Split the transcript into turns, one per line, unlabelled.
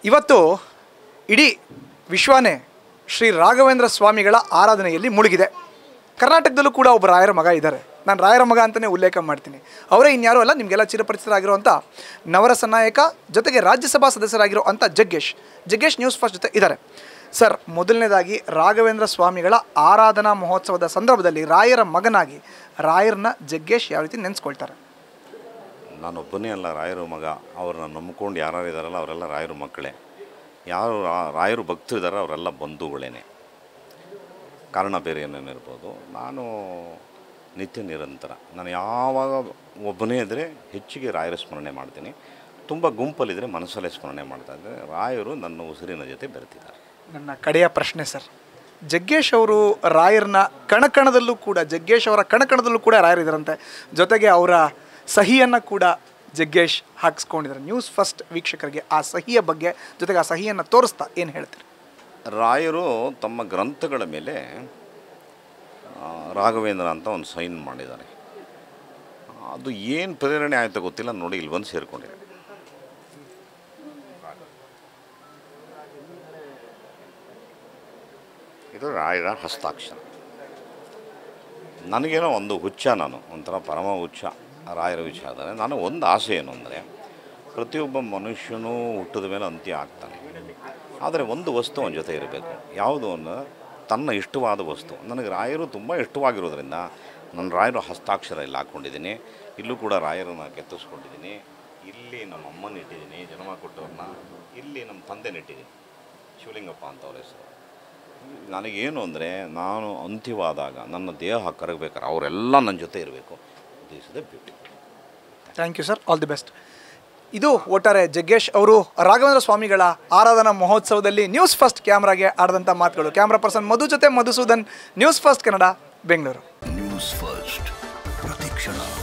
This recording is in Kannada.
ಇವತ್ತು ಇಡೀ ವಿಶ್ವನೇ ಶ್ರೀ ರಾಘವೇಂದ್ರ ಸ್ವಾಮಿಗಳ ಆರಾಧನೆಯಲ್ಲಿ ಮುಳುಗಿದೆ ಕರ್ನಾಟಕದಲ್ಲೂ ಕೂಡ ಒಬ್ಬ ರಾಯರ ಮಗ ಇದ್ದಾರೆ ನಾನು ರಾಯರ ಮಗ ಅಂತಲೇ ಉಲ್ಲೇಖ ಮಾಡ್ತೀನಿ ಅವರೇ ಇನ್ಯಾರೂ ಅಲ್ಲ ನಿಮಗೆಲ್ಲ ಚಿರಪರಿಚಿತರಾಗಿರುವಂಥ ನವರಸ ನಾಯಕ ಜೊತೆಗೆ ರಾಜ್ಯಸಭಾ ಸದಸ್ಯರಾಗಿರೋ ಅಂಥ ಜಗ್ಗೇಶ್ ಜಗ್ಗೇಶ್ ನ್ಯೂಸ್ ಫಸ್ಟ್ ಜೊತೆ ಇದ್ದಾರೆ ಸರ್ ಮೊದಲನೇದಾಗಿ ರಾಘವೇಂದ್ರ ಸ್ವಾಮಿಗಳ ಆರಾಧನಾ ಮಹೋತ್ಸವದ ಸಂದರ್ಭದಲ್ಲಿ ರಾಯರ ಮಗನಾಗಿ ರಾಯರನ್ನ ಜಗ್ಗೇಶ್ ಯಾವ ರೀತಿ ನೆನೆಸ್ಕೊಳ್ತಾರೆ
ನಾನೊಬ್ಬನೇ ಅಲ್ಲ ರಾಯರು ಮಗ ಅವ್ರನ್ನ ನಂಬ್ಕೊಂಡು ಯಾರು ಇದ್ದಾರಲ್ಲ ಅವರೆಲ್ಲ ರಾಯರು ಮಕ್ಕಳೇ ಯಾರು ರಾ- ರಾಯರು ಭಕ್ತರು ಇದ್ದಾರೋ ಅವರೆಲ್ಲ ಬಂಧುಗಳೇನೆ ಕಾರಣ ಬೇರೆ ಏನೇನಿರ್ಬೋದು ನಾನು ನಿತ್ಯ ನಿರಂತರ ನಾನು ಯಾವಾಗ ಒಬ್ಬನೇ ಇದ್ದರೆ ಹೆಚ್ಚಿಗೆ ರಾಯರ ಸ್ಮರಣೆ ಮಾಡ್ತೀನಿ ತುಂಬ ಗುಂಪಲ್ಲಿದ್ದರೆ ಮನಸ್ಸಲ್ಲೇ ಸ್ಮರಣೆ ಮಾಡ್ತಾ ಇದ್ದರೆ ರಾಯರು ನನ್ನ ಉಸಿರಿನ ಜೊತೆ ಬೆರೆತಿದ್ದಾರೆ
ನನ್ನ ಕಡೆಯ ಪ್ರಶ್ನೆ ಸರ್ ಜಗ್ಗೇಶ್ ಅವರು ರಾಯರನ್ನ ಕಣಕಣದಲ್ಲೂ ಕೂಡ ಜಗ್ಗೇಶ್ ಅವರ ಕಣಕಣದಲ್ಲೂ ಕೂಡ ರಾಯರಿದ್ದಾರಂತೆ ಜೊತೆಗೆ ಅವರ ಸಹಿಯನ್ನು ಕೂಡ ಜಗ್ಗೇಶ್ ಹಾಕಿಸ್ಕೊಂಡಿದ್ದಾರೆ ನ್ಯೂಸ್ ಫಸ್ಟ್ ವೀಕ್ಷಕರಿಗೆ ಆ ಸಹಿಯ ಬಗ್ಗೆ ಜೊತೆಗೆ ಆ ಸಹಿಯನ್ನು ತೋರಿಸ್ತಾ ಏನು ಹೇಳ್ತೀರಿ
ರಾಯರು ತಮ್ಮ ಗ್ರಂಥಗಳ ಮೇಲೆ ಆ, ರಾಘವೇಂದ್ರ ಅಂತ ಒಂದು ಸೈನ್ ಮಾಡಿದ್ದಾರೆ ಅದು ಏನು ಪ್ರೇರಣೆ ಆಯಿತು ಗೊತ್ತಿಲ್ಲ ನೋಡಿ ಇಲ್ಲಿ ಬಂದು ಸೇರಿಕೊಂಡಿದೆ ಇದು ರಾಯರ ಹಸ್ತಾಕ್ಷರ ನನಗೇನೋ ಒಂದು ಹುಚ್ಚ ನಾನು ಒಂಥರ ಪರಮ ಹುಚ್ಚ ರಾಯರ ವಿಚಾರದಲ್ಲಿ ನಾನು ಒಂದು ಆಸೆ ಏನು ಅಂದರೆ ಪ್ರತಿಯೊಬ್ಬ ಮನುಷ್ಯನೂ ಹುಟ್ಟಿದ ಮೇಲೆ ಅಂತ್ಯ ಆಗ್ತಾನೆ ಆದರೆ ಒಂದು ವಸ್ತು ಅವನ ಜೊತೆ ಇರಬೇಕು ಯಾವುದು ಅನ್ನೋ ತನ್ನ ಇಷ್ಟವಾದ ವಸ್ತು ನನಗೆ ರಾಯರು ತುಂಬ ಇಷ್ಟವಾಗಿರೋದ್ರಿಂದ ನನ್ನ ರಾಯರು ಹಸ್ತಾಕ್ಷರ ಇಲ್ಲಿ ಹಾಕ್ಕೊಂಡಿದ್ದೀನಿ ಇಲ್ಲೂ ಕೂಡ ರಾಯರನ್ನ ಕೆತ್ತಿಸ್ಕೊಂಡಿದ್ದೀನಿ ಇಲ್ಲಿ ನಮ್ಮ ಅಮ್ಮನ ಇಟ್ಟಿದ್ದೀನಿ ಜನ್ಮ ಕೊಟ್ಟವ್ರನ್ನ ಇಲ್ಲಿ ನಮ್ಮ ತಂದೆ ಇಟ್ಟಿದ್ದೀನಿ ಶಿವಲಿಂಗಪ್ಪ ಅಂತ ಅವ್ರ ಹೆಸರು ನನಗೇನು ಅಂದರೆ ನಾನು ಅಂತ್ಯವಾದಾಗ ನನ್ನ ದೇಹ ಕರಗಬೇಕಾದ್ರೆ ಅವರೆಲ್ಲ ನನ್ನ ಜೊತೆ ಇರಬೇಕು this is the beauty
thank you sir all the best ಇದು ಒಟ್ಟಾರೆ ಜಗ್ಗೇಶ್ ಅವರು ರಾಘವೇಂದ್ರ ಸ್ವಾಮಿಗಳ ಆರಾಧನಾ ಮಹೋತ್ಸವದಲ್ಲಿ ನ್ಯೂಸ್ ಫಸ್ಟ್ ಕ್ಯಾಮ್ರಾಗೆ ಆಡಿದಂಥ ಮಾತುಗಳು ಕ್ಯಾಮ್ರಾ ಪರ್ಸನ್ ಮಧು ಜೊತೆ Madhusudan news first Kannada Bengaluru
news first ಪ್ರತಿಕ್ಷಣ